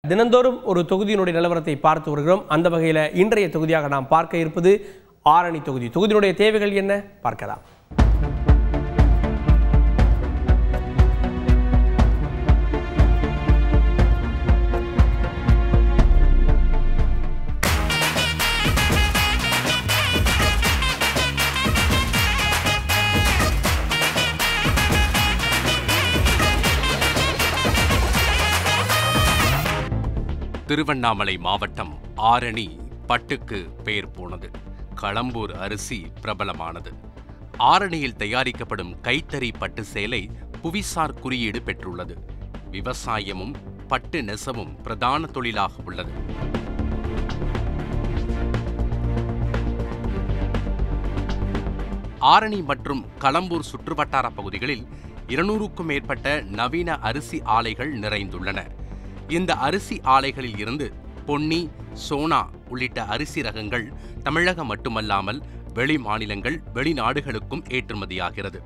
தினந்தோறும் ஒரு தொகுதியினுடைய நிலவரத்தை பார்த்து வருகிறோம் அந்த வகையில் இன்றைய தொகுதியாக நாம் பார்க்க இருப்பது ஆரணி தொகுதி தொகுதியினுடைய தேவைகள் என்ன பார்க்கலாம் திருவண்ணாமலை மாவட்டம் ஆரணி பட்டுக்கு பெயர் போனது களம்பூர் அரிசி பிரபலமானது ஆரணியில் தயாரிக்கப்படும் கைத்தறி பட்டு சேலை புவிசார் குறியீடு பெற்றுள்ளது விவசாயமும் பட்டு நெசவும் பிரதான தொழிலாக உள்ளது ஆரணி மற்றும் களம்பூர் சுற்றுவட்டார பகுதிகளில் இருநூறுக்கும் மேற்பட்ட நவீன அரிசி ஆலைகள் நிறைந்துள்ளன இந்த அரிசி ஆலைகளில் இருந்து பொன்னி சோனா உள்ளிட்ட அரிசி ரகங்கள் தமிழகம் மட்டுமல்லாமல் வெளி மாநிலங்கள் வெளிநாடுகளுக்கும் ஏற்றுமதியாகிறது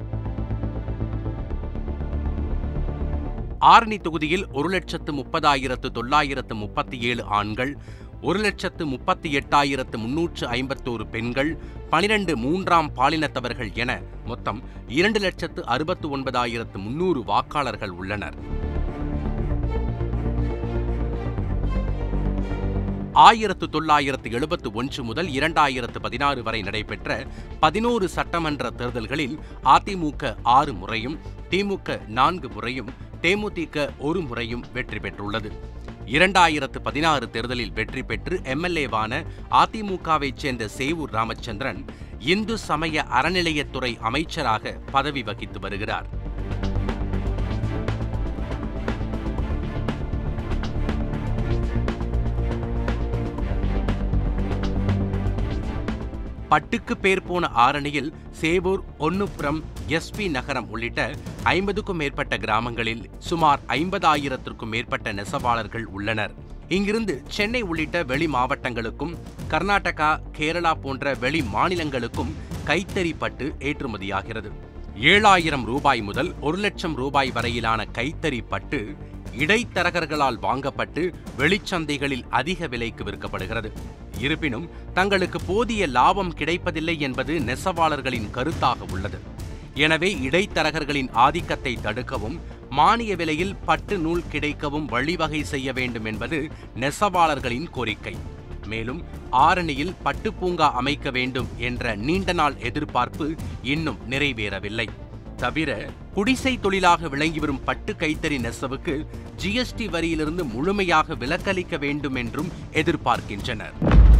ஆரணி தொகுதியில் ஒரு லட்சத்து முப்பதாயிரத்து தொள்ளாயிரத்து முப்பத்தி ஏழு ஆண்கள் ஒரு லட்சத்து முப்பத்தி எட்டாயிரத்து முன்னூற்று ஐம்பத்தோரு பெண்கள் பனிரெண்டு மூன்றாம் பாலினத்தவர்கள் என மொத்தம் இரண்டு லட்சத்து அறுபத்து ஒன்பதாயிரத்து முன்னூறு வாக்காளர்கள் உள்ளனர் ஆயிரத்து தொள்ளாயிரத்து எழுபத்து ஒன்று முதல் இரண்டாயிரத்து பதினாறு வரை நடைபெற்ற பதினோரு சட்டமன்ற தேர்தல்களில் அதிமுக ஆறு முறையும் திமுக நான்கு முறையும் தேமுதிக ஒரு முறையும் வெற்றி பெற்றுள்ளது இரண்டாயிரத்து பதினாறு தேர்தலில் வெற்றி பெற்று எம்எல்ஏவான அதிமுகவைச் சேர்ந்த சேவூர் ராமச்சந்திரன் இந்து சமய அறநிலையத்துறை அமைச்சராக பதவி வகித்து வருகிறார் பட்டுக்கு பேர் போன ஆரணியில் சேவூர் ஒன்னுப்புறம் எஸ்பி நகரம் உள்ளிட்ட ஐம்பதுக்கும் மேற்பட்ட கிராமங்களில் சுமார் ஐம்பதாயிரத்திற்கும் மேற்பட்ட நெசவாளர்கள் உள்ளனர் இங்கிருந்து சென்னை உள்ளிட்ட வெளி மாவட்டங்களுக்கும் கர்நாடகா கேரளா போன்ற வெளி மாநிலங்களுக்கும் கைத்தறி பட்டு ஏற்றுமதியாகிறது ஏழாயிரம் ரூபாய் முதல் ஒரு லட்சம் ரூபாய் வரையிலான கைத்தறி பட்டு இடைத்தரகர்களால் வாங்கப்பட்டு வெளிச்சந்தைகளில் அதிக விலைக்கு விற்கப்படுகிறது இருப்பினும் தங்களுக்கு போதிய லாபம் கிடைப்பதில்லை என்பது நெசவாளர்களின் கருத்தாக உள்ளது எனவே இடைத்தரகர்களின் ஆதிக்கத்தை தடுக்கவும் மானிய விலையில் பட்டு நூல் கிடைக்கவும் வழிவகை செய்ய வேண்டும் என்பது நெசவாளர்களின் கோரிக்கை மேலும் ஆரணியில் பட்டு பூங்கா அமைக்க வேண்டும் என்ற நீண்ட நாள் எதிர்பார்ப்பு இன்னும் நிறைவேறவில்லை தவிர குடிசை தொழிலாக விளங்கி வரும் பட்டு கைத்தறி நெசவுக்கு ஜிஎஸ்டி வரியிலிருந்து முழுமையாக விலக்களிக்க வேண்டும் என்றும் எதிர்பார்க்கின்றனர்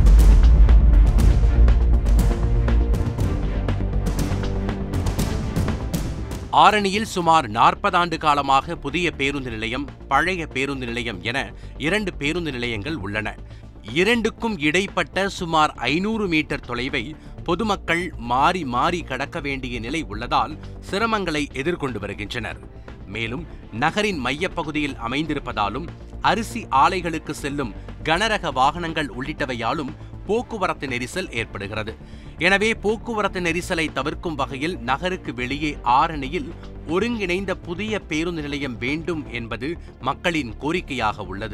ஆரணியில் சுமார் நாற்பது ஆண்டு காலமாக புதிய பேருந்து நிலையம் பழைய பேருந்து நிலையம் என இரண்டு பேருந்து நிலையங்கள் உள்ளன இரண்டுக்கும் இடைப்பட்ட சுமார் ஐநூறு மீட்டர் தொலைவை பொதுமக்கள் மாறி மாறி கடக்க வேண்டிய நிலை உள்ளதால் சிரமங்களை எதிர்கொண்டு வருகின்றனர் மேலும் நகரின் மையப்பகுதியில் அமைந்திருப்பதாலும் அரிசி ஆலைகளுக்கு செல்லும் கனரக வாகனங்கள் உள்ளிட்டவையாலும் போக்குவரத்து நெரிசல் ஏற்படுகிறது எனவே போக்குவரத்து நெரிசலை தவிர்க்கும் வகையில் நகருக்கு வெளியே ஆரணியில் ஒருங்கிணைந்த புதிய பேருந்து நிலையம் வேண்டும் என்பது மக்களின் கோரிக்கையாக உள்ளது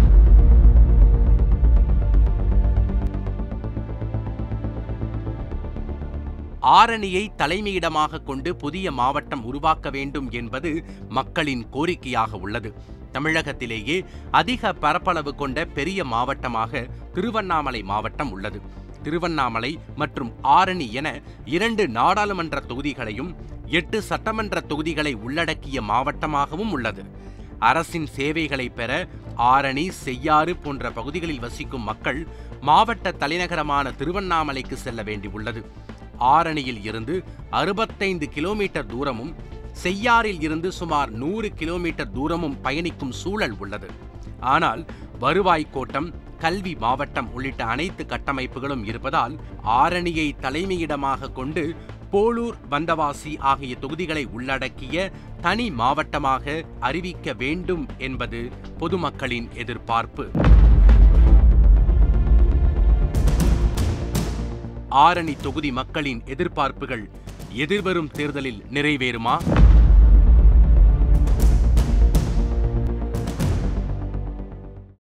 ஆரணியை தலைமையிடமாக கொண்டு புதிய மாவட்டம் உருவாக்க வேண்டும் என்பது மக்களின் கோரிக்கையாக உள்ளது தமிழகத்திலேயே அதிக பரப்பளவு கொண்ட பெரிய மாவட்டமாக திருவண்ணாமலை மாவட்டம் உள்ளது திருவண்ணாமலை மற்றும் ஆரணி என இரண்டு நாடாளுமன்ற தொகுதிகளையும் எட்டு சட்டமன்ற தொகுதிகளை உள்ளடக்கிய மாவட்டமாகவும் உள்ளது அரசின் சேவைகளை பெற ஆரணி செய்யாறு போன்ற பகுதிகளில் வசிக்கும் மக்கள் மாவட்ட தலைநகரமான திருவண்ணாமலைக்கு செல்ல வேண்டியுள்ளது ஆரணியில் இருந்து அறுபத்தைந்து கிலோமீட்டர் தூரமும் செய்யாறில் இருந்து சுமார் நூறு கிலோமீட்டர் தூரமும் பயணிக்கும் சூழல் உள்ளது ஆனால் வருவாய் கோட்டம் கல்வி மாவட்டம் உள்ளிட்ட அனைத்து கட்டமைப்புகளும் இருப்பதால் ஆரணியை தலைமையிடமாக கொண்டு போலூர் வந்தவாசி ஆகிய தொகுதிகளை உள்ளடக்கிய தனி மாவட்டமாக அறிவிக்க வேண்டும் என்பது பொதுமக்களின் எதிர்பார்ப்பு ஆரணி தொகுதி மக்களின் எதிர்பார்ப்புகள் எதிர்வரும் தேர்தலில் நிறைவேறுமா